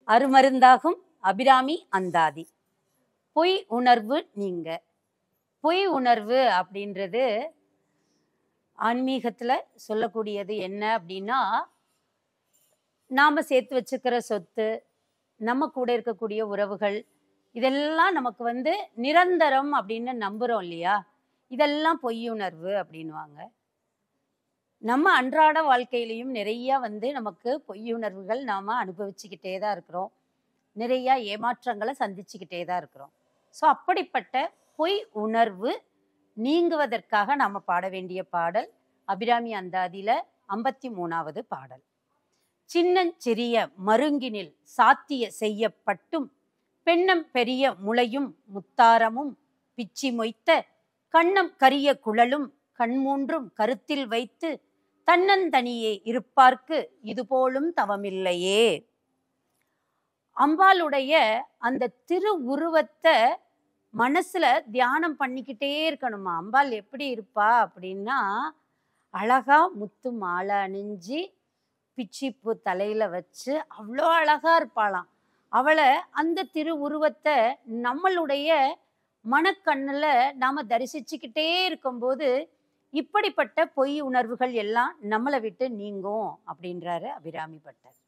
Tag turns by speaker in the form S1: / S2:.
S1: அருமருந்தாகும் அபிராமி அந்தாதி பொய் உணர்வு நீங்க பொய் உணர்வு அப்படின்றது ஆன்மீகத்தில் சொல்லக்கூடியது என்ன அப்படின்னா நாம் சேர்த்து வச்சுக்கிற சொத்து நம்ம கூட இருக்கக்கூடிய உறவுகள் இதெல்லாம் நமக்கு வந்து நிரந்தரம் அப்படின்னு நம்புகிறோம் இல்லையா இதெல்லாம் பொய்யுணர்வு அப்படின்வாங்க நம்ம அன்றாட வாழ்க்கையிலையும் நிறைய வந்து நமக்கு பொய்யுணர்வுகள் நாம் அனுபவிச்சுக்கிட்டே தான் இருக்கிறோம் நிறைய ஏமாற்றங்களை சந்திச்சுக்கிட்டே தான் இருக்கிறோம் ஸோ அப்படிப்பட்ட பொய் உணர்வு நீங்குவதற்காக நாம் பாட வேண்டிய பாடல் அபிராமி அந்தாதியில ஐம்பத்தி மூணாவது பாடல் சின்னஞ்சிறிய மருங்கினில் சாத்திய செய்யப்பட்டும் பெண்ணம் பெரிய முளையும் முத்தாரமும் பிச்சி மொய்த்த கண்ணம் கரிய குழலும் கண்மூன்றும் கருத்தில் வைத்து தன்னந்தனியே இருப்பார்க்கு இதுபோலும் தவமில்லையே அம்பாளுடைய அந்த திரு உருவத்தை மனசுல தியானம் பண்ணிக்கிட்டே இருக்கணுமா அம்பாள் எப்படி இருப்பா அப்படின்னா அழகா முத்து மாலை அணிஞ்சு பிச்சிப்பூ தலையில வச்சு அவ்வளோ அழகா இருப்பாளாம் அவளை அந்த திரு உருவத்தை நம்மளுடைய மனக்கண்ணுல நாம தரிசிச்சுக்கிட்டே இருக்கும்போது இப்படிப்பட்ட பொய் உணர்வுகள் எல்லாம் நம்மளை விட்டு நீங்கும் அப்படின்றாரு அபிராமி பட்டர்